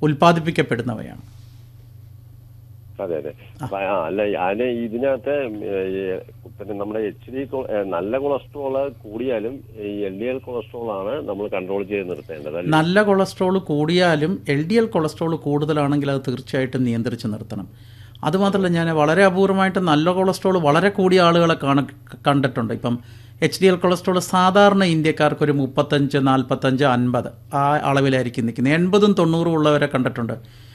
ഉൽപ്പാദിപ്പിക്കപ്പെടുന്നവയാണ് അതെ അതെ അപ്പൊ ആ, അല്ല അതിന് ഇതിനകത്ത് ഈ പിന്നെ നമ്മുടെ എച്ച് ഡി നല്ല കൊളസ്ട്രോള് കൂടിയാലും ഈ എൽ ഡി എൽ കൊളസ്ട്രോൾ ആണ് നമ്മൾ കൺട്രോൾ ചെയ്ത് നിർത്തേണ്ടത് അല്ലേ? നല്ല കൊളസ്ട്രോൾ കൂടിയാലും എൽ ഡി എൽ കൊളസ്ട്രോൾ കൂടുതലാണെങ്കിൽ അത് തീർച്ചയായിട്ടും നിയന്ത്രിച്ച് നിർത്തണം അതുമാത്രമല്ല ഞാൻ വളരെ അപൂർവമായിട്ട് നല്ല കൊളസ്ട്രോൾ വളരെ കൂടിയ ആളുകളെ കാണ കണ്ടിട്ടുണ്ട് ഇപ്പം എച്ച് ഡി എൽ കൊളസ്ട്രോൾ സാധാരണ ഇന്ത്യക്കാർക്ക് ഒരു മുപ്പത്തഞ്ച് നാൽപ്പത്തഞ്ച് അൻപത് ആ അളവിലായിരിക്കും നിൽക്കുന്നത് എൺപതും തൊണ്ണൂറും ഉള്ളവരെ കണ്ടിട്ടുണ്ട്